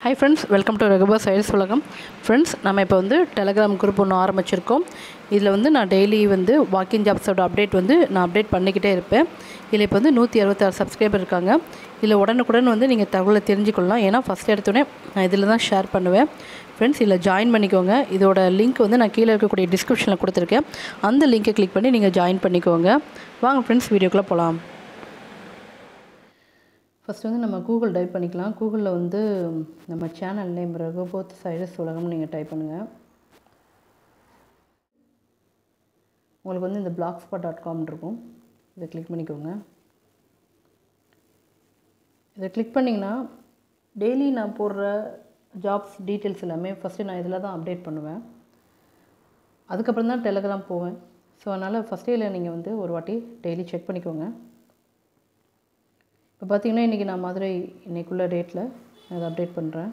high friends welcome to ரகுபா சைல்ஸ் உலகம் ஃப்ரெண்ட்ஸ் நம்ம இப்போ வந்து டெலகிராம் குரூப் ஒன்று ஆரம்பிச்சிருக்கோம் இதில் வந்து நான் டெய்லி வந்து வாக்கிங் ஜாப்ஸோட அப்டேட் வந்து நான் அப்டேட் பண்ணிக்கிட்டே இருப்பேன் இதில் இப்போ வந்து நூற்றி அறுபத்தாறு சப்ஸ்கிரைபர் இருக்காங்க இதில் உடனுக்குடன் வந்து நீங்கள் தகவலை தெரிஞ்சுக்கொள்ளலாம் ஏன்னா ஃபஸ்ட் எடுத்தோடனே நான் இதில் தான் ஷேர் பண்ணுவேன் ஃப்ரெண்ட்ஸ் இதில் ஜாயின் பண்ணிக்கோங்க இதோட லிங்க் வந்து நான் கீழே இருக்கக்கூடிய டிஸ்கிரிப்ஷனில் கொடுத்துருக்கேன் அந்த லிங்க்கை கிளிக் பண்ணி நீங்கள் ஜாயின் பண்ணிக்கோங்க வாங்க ஃப்ரெண்ட்ஸ் வீடியோக்குள்ளே போகலாம் ஃபஸ்ட்டு வந்து நம்ம கூகுள் டைப் பண்ணிக்கலாம் கூகுளில் வந்து நம்ம சேனல் நேம் ரகுபோத் சைரஸ் உலகம்னு நீங்கள் டைப் பண்ணுங்கள் உங்களுக்கு வந்து இந்த பிளாக் ஸ்பாட் டாட் காம் இருக்கும் இதை கிளிக் பண்ணிக்கோங்க இதை கிளிக் பண்ணிங்கன்னா டெய்லி நான் போடுற ஜாப்ஸ் டீட்டெயில்ஸ் எல்லாமே ஃபஸ்ட்டு நான் இதில் தான் அப்டேட் பண்ணுவேன் அதுக்கப்புறம் தான் டெலகிராம் போவேன் ஸோ அதனால் ஃபஸ்ட்டே இல்லை நீங்கள் வந்து ஒரு வாட்டி டெய்லி செக் பண்ணிக்கோங்க இப்போ பார்த்தீங்கன்னா இன்றைக்கி நான் மதுரை இன்றைக்குள்ள டேட்டில் நான் அதை அப்டேட் பண்ணுறேன்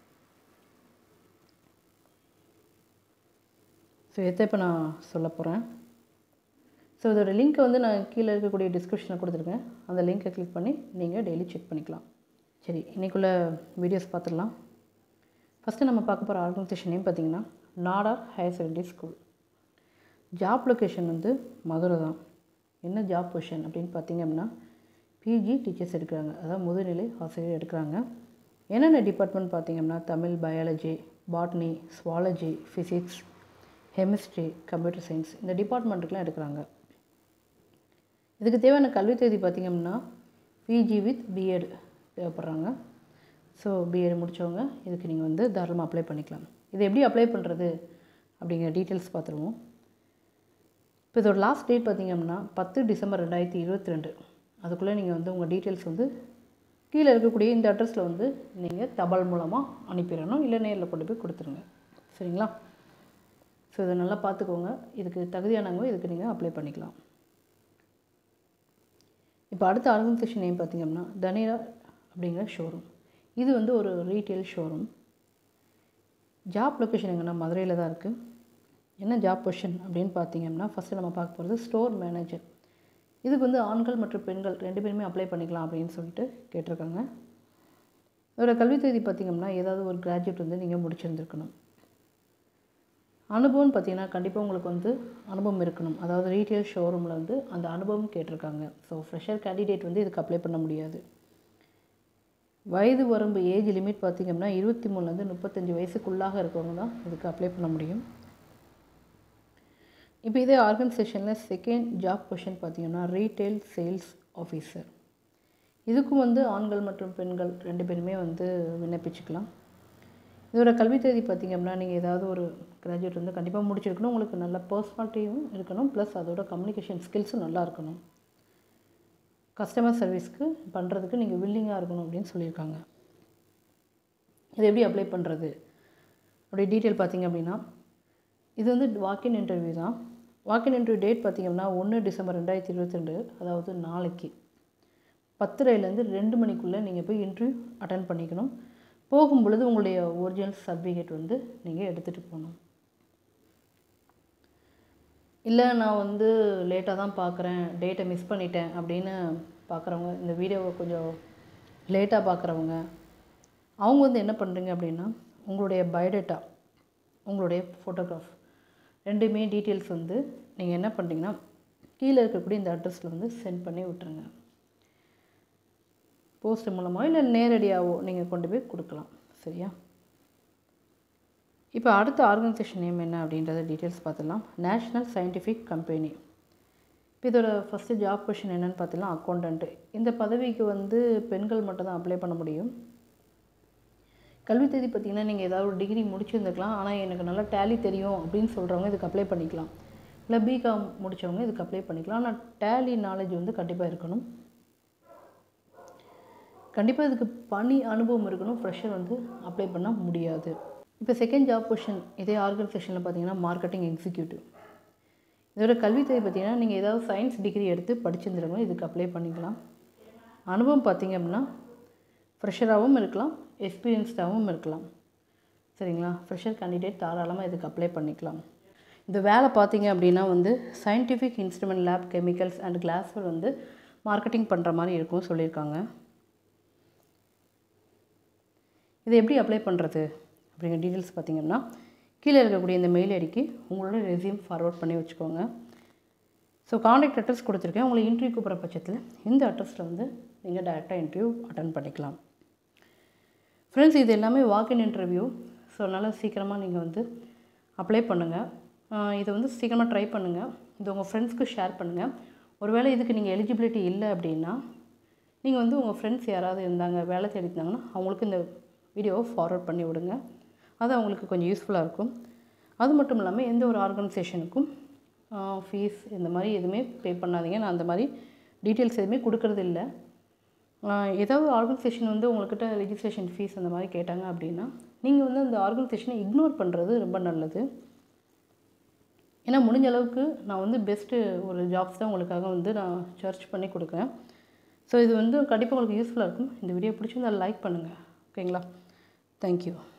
ஸோ எதை இப்போ நான் சொல்ல போகிறேன் ஸோ இதோட லிங்க்கை வந்து நான் கீழே இருக்கக்கூடிய டிஸ்கிரிப்ஷனில் கொடுத்துருக்கேன் அந்த லிங்க்கை கிளிக் பண்ணி நீங்கள் டெய்லி செக் பண்ணிக்கலாம் சரி இன்றைக்குள்ள வீடியோஸ் பார்த்துடலாம் ஃபஸ்ட்டு நம்ம பார்க்க போகிற ஆர்கனைசேஷன் நேம் பார்த்தீங்கன்னா Nadar higher secondary school job location வந்து மதுரை தான் என்ன ஜாப் பொசிஷன் அப்படின்னு பார்த்தீங்க அப்படின்னா பிஜி டீச்சர்ஸ் எடுக்கிறாங்க அதாவது முதுநிலை ஆசிரியர் எடுக்கிறாங்க என்னென்ன டிபார்ட்மெண்ட் பார்த்தீங்கன்னா Tamil biology botany zoology physics chemistry computer science இந்த டிபார்ட்மெண்ட்டுக்கெலாம் எடுக்கிறாங்க இதுக்கு தேவையான கல்வி தேதி பார்த்திங்கன்னா பிஜி வித் பிஎட் தேவைப்படுறாங்க ஸோ பிஎட் முடித்தவங்க இதுக்கு நீங்கள் வந்து தாராளமாக அப்ளை பண்ணிக்கலாம் இது எப்படி அப்ளை பண்ணுறது அப்படிங்கிற டீட்டெயில்ஸ் பார்த்துருவோம் இப்போ இதோட லாஸ்ட் டேட் பார்த்திங்கன்னா பத்து டிசம்பர் ரெண்டாயிரத்தி இருபத்தி ரெண்டு அதுக்குள்ளே நீங்கள் வந்து உங்கள் டீட்டெயில்ஸ் வந்து கீழே இருக்கக்கூடிய இந்த அட்ரஸில் வந்து நீங்கள் தபால் மூலமாக அனுப்பிடணும் இல்லை நேரில் கொண்டு போய் கொடுத்துருங்க சரிங்களா ஸோ இதை நல்லா பார்த்துக்கோங்க இதுக்கு தகுதியானவங்க இதுக்கு நீங்கள் அப்ளை பண்ணிக்கலாம் இப்போ அடுத்த ஆர்கனைசேஷன் நேம் பார்த்திங்கன்னா தனிரா அப்படிங்கிற ஷோரூம் இது வந்து ஒரு ரீட்டைல் ஷோரூம் ஜாப் லொக்கேஷன் எங்கன்னா மதுரையில் தான் இருக்குது என்ன ஜாப் பொசிஷன் அப்படின்னு பார்த்தீங்கன்னா ஃபஸ்ட்டு நம்ம பார்க்க போகிறது ஸ்டோர் மேனேஜர் இதுக்கு வந்து ஆண்கள் மற்றும் பெண்கள் ரெண்டு பேருமே அப்ளை பண்ணிக்கலாம் அப்படின்னு சொல்லிட்டு கேட்டிருக்காங்க இதோட கல்வி தேதி பார்த்திங்கன்னா ஏதாவது ஒரு கிராஜுவேட் வந்து நீங்கள் முடிச்சிருந்துருக்கணும் அனுபவம்னு பார்த்தீங்கன்னா கண்டிப்பாக உங்களுக்கு வந்து அனுபவம் இருக்கணும் அதாவது ரீட்டைல் ஷோரூமில் வந்து அந்த அனுபவம் கேட்டிருக்காங்க ஸோ ஃப்ரெஷர் கேண்டிடேட் வந்து இதுக்கு அப்ளை பண்ண முடியாது வயது வரம்பு ஏஜ் லிமிட் பார்த்திங்கன்னா இருபத்தி மூணுலேருந்து முப்பத்தஞ்சு வயசுக்குள்ளாக இருக்கவங்க தான் இதுக்கு அப்ளை பண்ண முடியும் இப்போ இதே ஆர்கனைசேஷனில் செகண்ட் ஜாப் பொசிஷன் பார்த்தீங்கன்னா ரீட்டைல் சேல்ஸ் ஆஃபீஸர் இதுக்கும் வந்து ஆண்கள் மற்றும் பெண்கள் ரெண்டு பேருமே வந்து விண்ணப்பிச்சுக்கலாம் இதோட கல்வி தேதி பார்த்திங்கன்னா நீங்கள் ஏதாவது ஒரு கிராஜுவேட் வந்து கண்டிப்பாக முடிச்சிருக்கணும் உங்களுக்கு நல்ல பர்சனாலிட்டியும் இருக்கணும் ப்ளஸ் அதோட கம்யூனிகேஷன் ஸ்கில்ஸும் நல்லா இருக்கணும் கஸ்டமர் சர்வீஸ்க்கு பண்ணுறதுக்கு நீங்கள் வில்லிங்காக இருக்கணும் அப்படின்னு சொல்லியிருக்காங்க இது எப்படி அப்ளை பண்ணுறது அப்படி டீட்டெயில் பார்த்திங்க அப்படின்னா இது வந்து வாக்கின் இன்டர்வியூ தான் வாக்கின் இன்டர்வியூ டேட் பார்த்திங்கன்னா ஒன்று டிசம்பர் ரெண்டாயிரத்தி இருபத்தி ரெண்டு அதாவது நாளைக்கு பத்தரைலேருந்து ரெண்டு மணிக்குள்ளே நீங்கள் போய் இன்டர்வியூ அட்டன் பண்ணிக்கணும் போகும் பொழுது உங்களுடைய ஒரிஜினல் சர்டிஃபிகேட் வந்து நீங்கள் எடுத்துகிட்டு போகணும் இல்லை நான் வந்து லேட்டாக தான் பார்க்குறேன் டேட்டை மிஸ் பண்ணிட்டேன் அப்படின்னு பார்க்குறவங்க இந்த வீடியோவை கொஞ்சம் லேட்டாக பார்க்குறவங்க அவங்க வந்து என்ன பண்ணுறீங்க அப்படின்னா உங்களுடைய பயோடேட்டா உங்களுடைய ஃபோட்டோகிராஃப் ரெண்டுமே டீட்டெயில்ஸ் வந்து நீங்கள் என்ன பண்ணுறீங்கன்னா கீழே இருக்கக்கூடிய இந்த அட்ரஸில் வந்து சென்ட் பண்ணி விட்டுருங்க போஸ்ட் மூலமாக இல்லை நேரடியாகவோ நீங்கள் கொண்டு போய் கொடுக்கலாம் சரியா இப்போ அடுத்த ஆர்கனைசேஷன் நேம் என்ன அப்படின்றத டீட்டெயில்ஸ் பார்த்துடலாம் நேஷ்னல் சயின்டிஃபிக் கம்பெனி இப்போ இதோட ஃபஸ்ட்டு ஜாப் கொஷின் என்னென்னு பார்த்துலாம் அக்கௌண்டண்ட்டு இந்த பதவிக்கு வந்து பெண்கள் மட்டும் தான் அப்ளை பண்ண முடியும் கல்வி தேதி பார்த்திங்கன்னா நீங்கள் ஏதாவது ஒரு டிகிரி முடிச்சிருந்துருக்கலாம் ஆனால் எனக்கு நல்லா டேலி தெரியும் அப்படின்னு சொல்கிறவங்க இதுக்கு அப்ளை பண்ணிக்கலாம் இல்லை பிகாம் முடித்தவங்க இதுக்கு அப்ளை பண்ணிக்கலாம் ஆனால் டேலி நாலேஜ் வந்து கண்டிப்பாக இருக்கணும் கண்டிப்பாக இதுக்கு பணி அனுபவம் இருக்கணும் ஃப்ரெஷர் வந்து அப்ளை பண்ண முடியாது இப்போ செகண்ட் ஜாப் பொசிஷன் இதே ஆர்கனைசேஷனில் பார்த்தீங்கன்னா மார்க்கெட்டிங் எக்ஸிக்யூட்டிவ் இதோட கல்வி தேதி பார்த்திங்கன்னா நீங்கள் ஏதாவது சயின்ஸ் டிகிரி எடுத்து படிச்சிருந்துருக்கணும் இதுக்கு அப்ளை பண்ணிக்கலாம் அனுபவம் பார்த்திங்க அப்படின்னா ஃப்ரெஷராகவும் இருக்கலாம் எக்ஸ்பீரியன்ஸ்டாகவும் இருக்கலாம் சரிங்களா ஃப்ரெஷர் கேண்டிடேட் தாராளமாக இதுக்கு அப்ளை பண்ணிக்கலாம் இந்த வேலை பார்த்தீங்க அப்படின்னா வந்து scientific instrument lab chemicals and glassware வந்து மார்க்கெட்டிங் பண்ணுற மாதிரி இருக்கும் சொல்லியிருக்காங்க இதை எப்படி அப்ளை பண்ணுறது அப்படிங்கிற டீட்டெயில்ஸ் பார்த்தீங்கன்னா கீழே இருக்கக்கூடிய இந்த மெயில் ஐடிக்கு உங்களோட ரெசியூம் ஃபார்வர்ட் பண்ணி வச்சுக்கோங்க ஸோ காண்டாக்ட் அட்ரஸ் கொடுத்துருக்கேன் உங்களை இன்டர்வியூ கூப்பிட்ற பட்சத்தில் இந்த அட்ரஸில் வந்து நீங்கள் டேரெக்டாக இன்டர்வியூ அட்டன் பண்ணிக்கலாம் ஃப்ரெண்ட்ஸ் இது எல்லாமே வாக்கின் இன்டர்வியூ ஸோ அதனால் சீக்கிரமாக நீங்கள் வந்து அப்ளை பண்ணுங்கள் இதை வந்து சீக்கிரமாக ட்ரை பண்ணுங்கள் இது உங்கள் ஃப்ரெண்ட்ஸ்க்கு ஷேர் பண்ணுங்கள் ஒருவேளை இதுக்கு நீங்கள் எலிஜிபிலிட்டி இல்லை அப்படின்னா நீங்கள் வந்து உங்கள் ஃப்ரெண்ட்ஸ் யாராவது இருந்தாங்க வேலை தேடிருந்தாங்கன்னா அவங்களுக்கு இந்த வீடியோவை ஃபார்வர்ட் பண்ணி விடுங்க அது அவங்களுக்கு கொஞ்சம் யூஸ்ஃபுல்லாக இருக்கும் அது மட்டும் இல்லாமல் எந்த ஒரு ஆர்கனைசேஷனுக்கும் ஃபீஸ் இந்த மாதிரி எதுவுமே பே பண்ணாதீங்க நான் அந்த மாதிரி டீட்டெயில்ஸ் எதுவுமே கொடுக்கறது இல்லை ஏதாவது ஆர்கனைசேஷன் வந்து உங்கள்கிட்ட ரெஜிஸ்ட்ரேஷன் ஃபீஸ் அந்த மாதிரி கேட்டாங்க அப்படின்னா நீங்கள் வந்து அந்த ஆர்கனைசேஷனை இக்னோர் பண்ணுறது ரொம்ப நல்லது ஏன்னா முடிஞ்ச அளவுக்கு நான் வந்து பெஸ்ட்டு ஒரு ஜாப்ஸ் தான் உங்களுக்காக வந்து நான் சர்ச் பண்ணி கொடுக்குறேன் ஸோ இது வந்து கண்டிப்பாக உங்களுக்கு யூஸ்ஃபுல்லாக இருக்கும் இந்த வீடியோ பிடிச்சிருந்தா லைக் பண்ணுங்கள் ஓகேங்களா தேங்க்யூ